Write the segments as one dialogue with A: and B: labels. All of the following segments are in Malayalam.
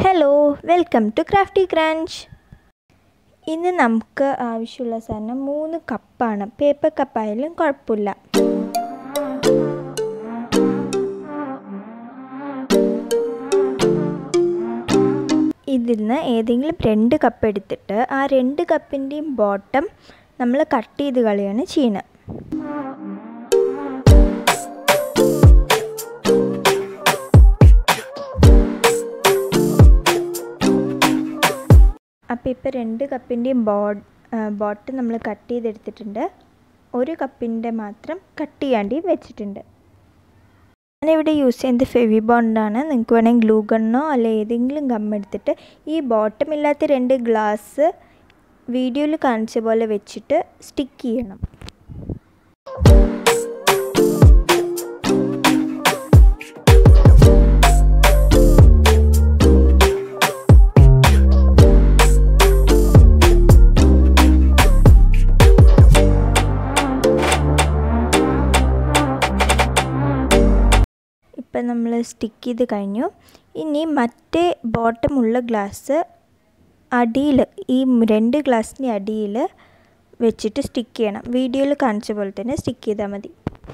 A: hello welcome to Crafty Crunch ഇന്ന് നമുക്ക് ആവശ്യമുള്ള സാധനം മൂന്ന് കപ്പാണ് പേപ്പർ കപ്പായാലും കുഴപ്പമില്ല ഇതിൽ നിന്ന് ഏതെങ്കിലും രണ്ട് കപ്പ് എടുത്തിട്ട് ആ രണ്ട് കപ്പിൻ്റെയും ബോട്ടം നമ്മൾ കട്ട് ചെയ്ത് കളയാണ് ചെയ്യുന്നത് അപ്പോൾ ഇപ്പോൾ രണ്ട് കപ്പിൻ്റെയും ബോ ബോട്ട് നമ്മൾ കട്ട് ചെയ്തെടുത്തിട്ടുണ്ട് ഒരു കപ്പിൻ്റെ മാത്രം കട്ട് ചെയ്യാണ്ടി വെച്ചിട്ടുണ്ട് ഞാനിവിടെ യൂസ് ചെയ്യുന്നത് ഫെവി ബോണ്ടാണ് നിങ്ങൾക്ക് വേണമെങ്കിൽ ഗ്ലൂ ഗണ്ണോ അല്ല ഏതെങ്കിലും ഗം എടുത്തിട്ട് ഈ ബോട്ടം ഇല്ലാത്ത രണ്ട് ഗ്ലാസ് വീഡിയോയിൽ കാണിച്ച പോലെ വെച്ചിട്ട് സ്റ്റിക്ക് ചെയ്യണം ഇപ്പം നമ്മൾ സ്റ്റിക്ക് ചെയ്ത് കഴിഞ്ഞു ഇനി മറ്റേ ബോട്ടമുള്ള ഗ്ലാസ് അടിയിൽ ഈ രണ്ട് ഗ്ലാസ്സിൻ്റെ അടിയിൽ വെച്ചിട്ട് സ്റ്റിക്ക് ചെയ്യണം വീഡിയോയിൽ കാണിച്ച പോലെ തന്നെ സ്റ്റിക്ക് ചെയ്താൽ മതി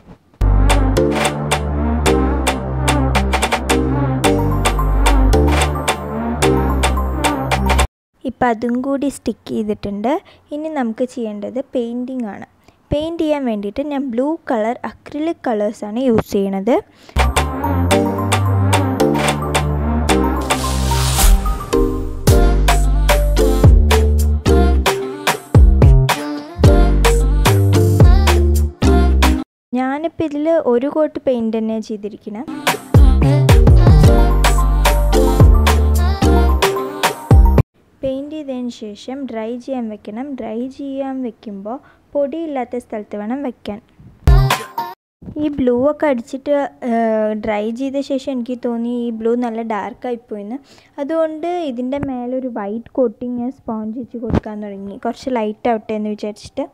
A: ഇപ്പം അതും കൂടി സ്റ്റിക്ക് ചെയ്തിട്ടുണ്ട് ഇനി നമുക്ക് ചെയ്യേണ്ടത് പെയിൻറ്റിംഗ് ആണ് പെയിൻറ്റ് ചെയ്യാൻ വേണ്ടിയിട്ട് ഞാൻ ബ്ലൂ കളർ അക്രിലിക് കളേഴ്സാണ് യൂസ് ചെയ്യണത് ഞാനിപ്പോൾ ഇതിൽ ഒരു കോട്ട് പെയിൻറ് തന്നെ ചെയ്തിരിക്കണം പെയിൻറ് ചെയ്തതിന് ശേഷം ഡ്രൈ ചെയ്യാൻ വെക്കണം ഡ്രൈ ചെയ്യാൻ വെക്കുമ്പോൾ പൊടിയില്ലാത്ത സ്ഥലത്ത് വേണം വെക്കാൻ ഈ ബ്ലൂ ഒക്കെ അടിച്ചിട്ട് ഡ്രൈ ചെയ്ത ശേഷം എനിക്ക് തോന്നി ഈ ബ്ലൂ നല്ല ഡാർക്കായിപ്പോയിന്ന് അതുകൊണ്ട് ഇതിൻ്റെ മേലെ ഒരു വൈറ്റ് കോട്ടിങ് ഞാൻ സ്പോഞ്ച് വെച്ച് കൊടുക്കാൻ തുടങ്ങി കുറച്ച് ലൈറ്റ് ആവട്ടെ എന്ന് വിചാരിച്ചിട്ട്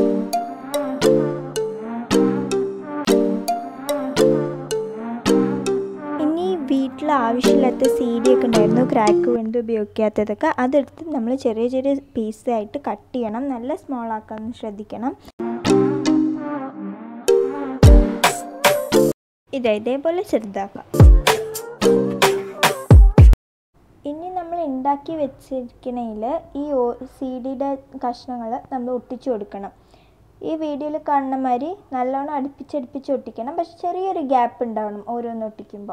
A: ഇനി വീട്ടിൽ ആവശ്യമില്ലാത്ത സി ഡി ഒക്കെ ഉണ്ടായിരുന്നു ക്രാക്ക് വേണ്ടി ഉപയോഗിക്കാത്തതൊക്കെ അതെടുത്ത് നമ്മൾ ചെറിയ ചെറിയ പീസായിട്ട് കട്ട് ചെയ്യണം നല്ല സ്മോൾ ആക്കാൻ ശ്രദ്ധിക്കണം ഇതാ ഇതേപോലെ ചെറുതാക്കാം ഇനി നമ്മൾ ഉണ്ടാക്കി വെച്ചിരിക്കണതിൽ ഈ സി ഡിയുടെ കഷ്ണങ്ങൾ നമ്മൾ ഒട്ടിച്ചു കൊടുക്കണം ഈ വീഡിയോയിൽ കാണുന്ന മാതിരി നല്ലോണം അടുപ്പിച്ചടുപ്പിച്ച് ഒട്ടിക്കണം പക്ഷെ ചെറിയൊരു ഗ്യാപ്പ് ഉണ്ടാവണം ഓരോന്ന് ഒട്ടിക്കുമ്പോൾ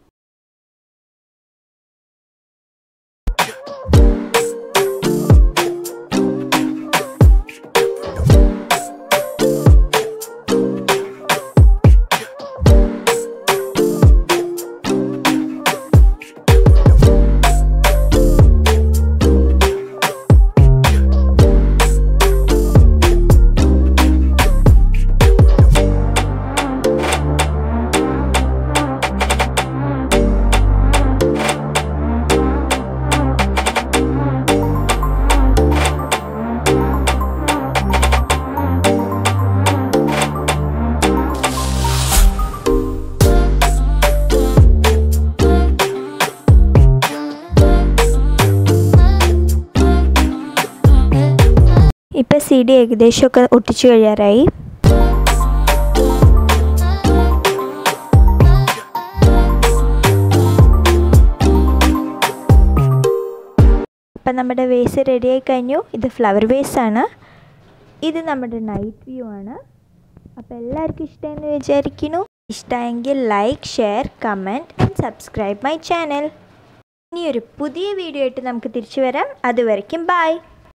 A: ഇപ്പം സി ഡി ഏകദേശമൊക്കെ ഒട്ടിച്ചു കഴിയാറായി ഇപ്പം നമ്മുടെ വേസ് റെഡി ആയി കഴിഞ്ഞു ഇത് ഫ്ലവർ വേസ് ആണ് ഇത് നമ്മുടെ നൈറ്റ് വ്യൂ ആണ് അപ്പോൾ എല്ലാവർക്കും ഇഷ്ടമെന്ന് വിചാരിക്കുന്നു ഇഷ്ടമെങ്കിൽ like share comment and subscribe my channel ഇനിയൊരു പുതിയ വീഡിയോ ആയിട്ട് നമുക്ക് തിരിച്ചു വരാം അതുവരയ്ക്കും ബായ്